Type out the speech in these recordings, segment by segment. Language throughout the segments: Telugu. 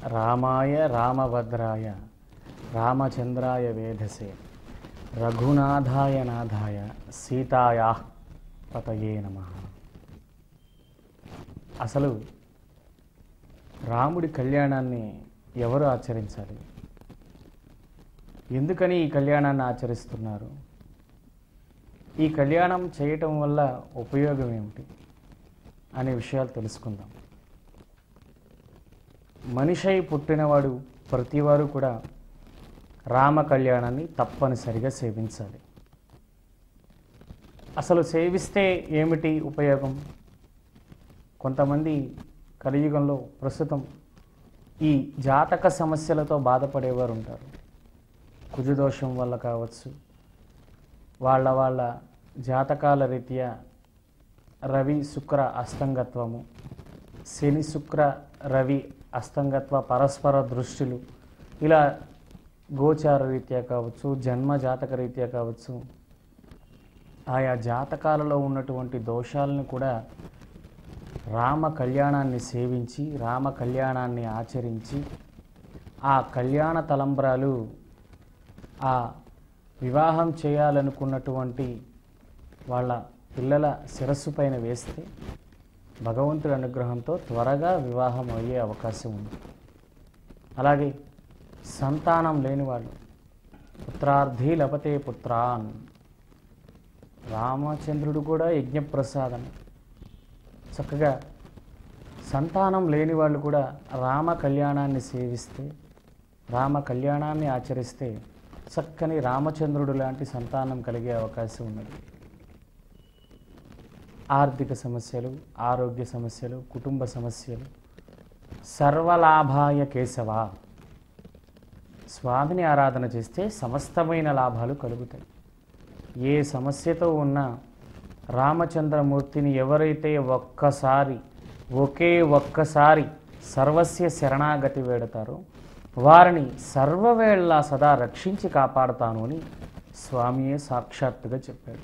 రామాయ రామభద్రాయ రామచంద్రాయ వేధసే రఘునాథాయ నాథాయ సీతాయా పతయే నమ అసలు రాముడి కళ్యాణాన్ని ఎవరు ఆచరించాలి ఎందుకని ఈ కళ్యాణాన్ని ఆచరిస్తున్నారు ఈ కళ్యాణం చేయటం వల్ల ఉపయోగం ఏమిటి అనే విషయాలు తెలుసుకుందాం మనిషై పుట్టినవాడు ప్రతివారు కూడా రామ కళ్యాణాన్ని తప్పనిసరిగా సేవించాలి అసలు సేవిస్తే ఏమిటి ఉపయోగం కొంతమంది కలియుగంలో ప్రస్తుతం ఈ జాతక సమస్యలతో బాధపడేవారు ఉంటారు కుజదోషం వల్ల కావచ్చు వాళ్ళ వాళ్ళ జాతకాల రీత్యా రవి శుక్ర అస్తంగత్వము శని శుక్ర రవి అస్తంగత్వ పరస్పర దృష్టిలు ఇలా గోచార రీత్యా కావచ్చు జన్మ జాతక రీత్యా కావచ్చు ఆయా జాతకాలలో ఉన్నటువంటి దోషాలను కూడా రామ కళ్యాణాన్ని సేవించి రామ కళ్యాణాన్ని ఆచరించి ఆ కళ్యాణ తలంబ్రాలు ఆ వివాహం చేయాలనుకున్నటువంటి వాళ్ళ పిల్లల శిరస్సు పైన వేస్తే భగవంతుడి అనుగ్రహంతో త్వరగా వివాహం అయ్యే అవకాశం ఉంది అలాగే సంతానం లేని వాళ్ళు పుత్రార్థి లభతే పుత్రాన్ రామచంద్రుడు కూడా యజ్ఞప్రసాదం చక్కగా సంతానం లేని వాళ్ళు కూడా రామ కళ్యాణాన్ని సేవిస్తే రామ కళ్యాణాన్ని ఆచరిస్తే చక్కని రామచంద్రుడు లాంటి సంతానం కలిగే అవకాశం ఉన్నది ఆర్థిక సమస్యలు ఆరోగ్య సమస్యలు కుటుంబ సమస్యలు సర్వలాభాయ కేశవ స్వామిని ఆరాధన చేస్తే సమస్తమైన లాభాలు కలుగుతాయి ఏ సమస్యతో ఉన్నా రామచంద్రమూర్తిని ఎవరైతే ఒక్కసారి ఒకే ఒక్కసారి సర్వస్య శరణాగతి వేడతారో వారిని సర్వవేళ సదా రక్షించి కాపాడుతాను అని స్వామియే సాక్షాత్తుగా చెప్పాడు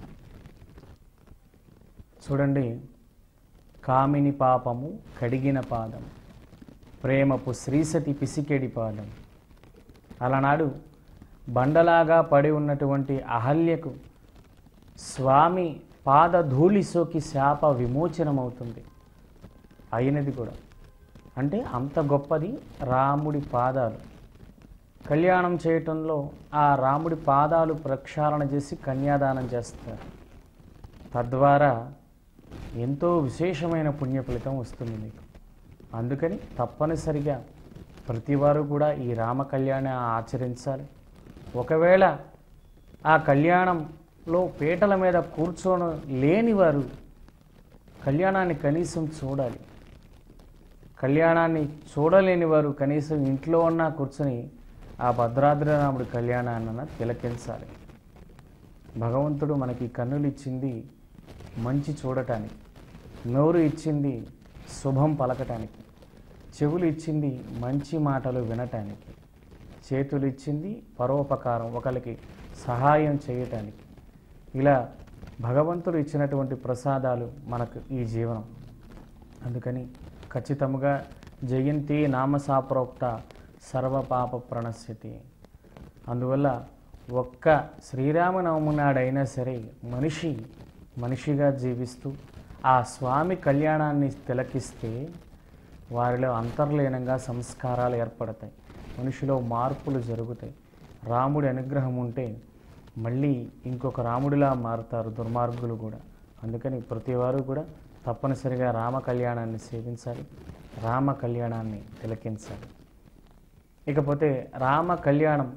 చూడండి కామిని పాపము కడిగిన పాదం ప్రేమపు శ్రీసతి పిసికెడి పాదం అలనాడు బండలాగా పడి ఉన్నటువంటి అహల్యకు స్వామి పాదధూళి సోకి శాప విమోచనమవుతుంది అయినది కూడా అంటే అంత గొప్పది రాముడి పాదాలు కళ్యాణం చేయటంలో ఆ రాముడి పాదాలు ప్రక్షాళన చేసి కన్యాదానం చేస్తారు తద్వారా ఎంతో విశేషమైన పుణ్య ఫలితం వస్తుంది మీకు అందుకని తప్పనిసరిగా ప్రతివారు కూడా ఈ రామ కళ్యాణం ఆచరించాలి ఒకవేళ ఆ కళ్యాణంలో పీటల మీద కూర్చొని లేని వారు కళ్యాణాన్ని కనీసం చూడాలి కళ్యాణాన్ని చూడలేని వారు కనీసం ఇంట్లో ఉన్నా కూర్చొని ఆ భద్రాద్రి రాముడి కళ్యాణాన్న తిలకించాలి భగవంతుడు మనకి కన్నులు ఇచ్చింది మంచి చూడటానికి నోరు ఇచ్చింది శుభం పలకటానికి చెవులు ఇచ్చింది మంచి మాటలు వినటానికి చేతులు ఇచ్చింది పరోపకారం ఒకరికి సహాయం చేయటానికి ఇలా భగవంతుడు ఇచ్చినటువంటి ప్రసాదాలు మనకు ఈ జీవనం అందుకని ఖచ్చితముగా జయంతి నామసాప్రోక్త సర్వపాప ప్రణశ్యతి అందువల్ల ఒక్క శ్రీరామనవమి నాడైనా సరే మనిషి మనిషిగా జీవిస్తూ ఆ స్వామి కళ్యాణాన్ని తిలకిస్తే వారిలో అంతర్లీనంగా సంస్కారాలు ఏర్పడతాయి మనిషిలో మార్పులు జరుగుతాయి రాముడి అనుగ్రహం ఉంటే మళ్ళీ ఇంకొక రాముడిలా మారుతారు దుర్మార్గులు కూడా అందుకని ప్రతివారు కూడా తప్పనిసరిగా రామ కళ్యాణాన్ని సేవించాలి రామ కళ్యాణాన్ని తిలకించాలి ఇకపోతే రామ కళ్యాణం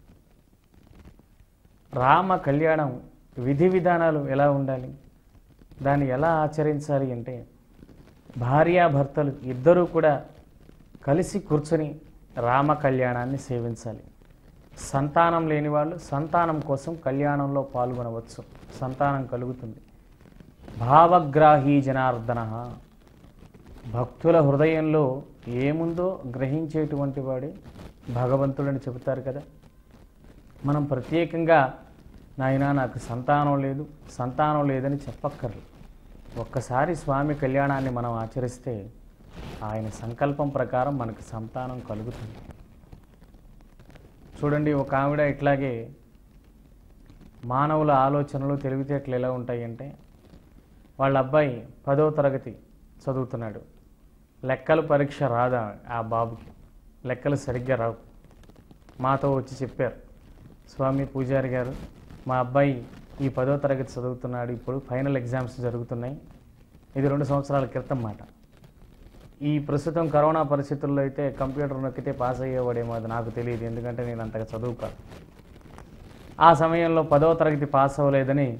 రామ కళ్యాణం విధి విధానాలు ఎలా ఉండాలి దాన్ని ఎలా ఆచరించాలి అంటే భార్యాభర్తలు ఇద్దరూ కూడా కలిసి కూర్చొని రామ కళ్యాణాన్ని సేవించాలి సంతానం లేని వాళ్ళు సంతానం కోసం కళ్యాణంలో పాల్గొనవచ్చు సంతానం కలుగుతుంది భావగ్రాహీ జనార్దన భక్తుల హృదయంలో ఏముందో గ్రహించేటువంటి వాడే భగవంతుడని చెబుతారు కదా మనం ప్రత్యేకంగా నాయన నాకు సంతానం లేదు సంతానం లేదని చెప్పక్కర్లేదు ఒక్కసారి స్వామి కళ్యాణాన్ని మనం ఆచరిస్తే ఆయన సంకల్పం ప్రకారం మనకు సంతానం కలుగుతుంది చూడండి ఒక ఆవిడ ఇట్లాగే మానవుల ఆలోచనలు తెలివితేటలు ఎలా ఉంటాయి అంటే వాళ్ళ అబ్బాయి పదో తరగతి చదువుతున్నాడు లెక్కల పరీక్ష రాదా ఆ బాబుకి లెక్కలు సరిగ్గా రావు మాతో వచ్చి చెప్పారు స్వామి పూజారి గారు మా అబ్బాయి ఈ పదో తరగతి చదువుతున్నాడు ఇప్పుడు ఫైనల్ ఎగ్జామ్స్ జరుగుతున్నాయి ఇది రెండు సంవత్సరాల క్రితం మాట ఈ ప్రస్తుతం కరోనా పరిస్థితుల్లో అయితే కంప్యూటర్ నొక్కితే పాస్ అయ్యేవాడేమో అది నాకు తెలియదు ఎందుకంటే నేను అంతగా చదువుకాను ఆ సమయంలో పదవ తరగతి పాస్ అవ్వలేదని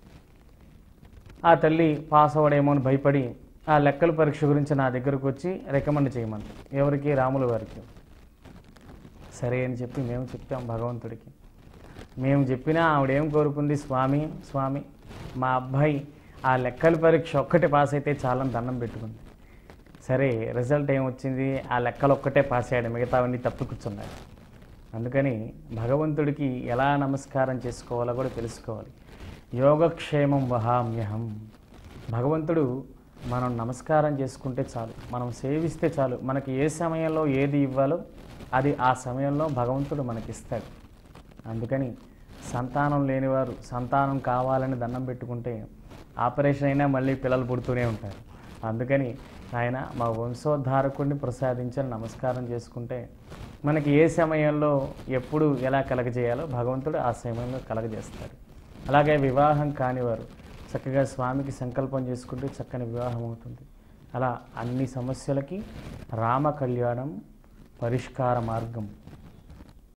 ఆ తల్లి పాస్ అవ్వడేమో అని భయపడి ఆ లెక్కల పరీక్ష గురించి నా దగ్గరకు వచ్చి రికమెండ్ చేయమని ఎవరికి రాముల వారికి సరే అని చెప్పి మేము చెప్పాం భగవంతుడికి మేము చెప్పినా ఆవిడేం కోరుకుంది స్వామి స్వామి మా అబ్బాయి ఆ లెక్కల పరీక్ష ఒక్కటి పాస్ అయితే చాలని దండం పెట్టుకుంది సరే రిజల్ట్ ఏమొచ్చింది ఆ లెక్కలు ఒక్కటే పాస్ అయ్యాడు మిగతావన్నీ తప్పి కూర్చున్నాడు అందుకని భగవంతుడికి ఎలా నమస్కారం చేసుకోవాలో కూడా తెలుసుకోవాలి యోగక్షేమం వహామ్యహం భగవంతుడు మనం నమస్కారం చేసుకుంటే చాలు మనం సేవిస్తే చాలు మనకి ఏ సమయంలో ఏది ఇవ్వాలో అది ఆ సమయంలో భగవంతుడు మనకిస్తాడు అందుకని సంతానం లేనివారు సంతానం కావాలని దండం పెట్టుకుంటే ఆపరేషన్ అయినా మళ్ళీ పిల్లలు పుడుతూనే ఉంటారు అందుకని ఆయన మా వంశోద్ధారకుడిని ప్రసాదించని నమస్కారం చేసుకుంటే మనకి ఏ సమయంలో ఎప్పుడు ఎలా కలగజేయాలో భగవంతుడు ఆ సమయంలో కలగజేస్తాడు అలాగే వివాహం కానివారు చక్కగా స్వామికి సంకల్పం చేసుకుంటే చక్కని వివాహం అవుతుంది అలా అన్ని సమస్యలకి రామ కళ్యాణం పరిష్కార మార్గం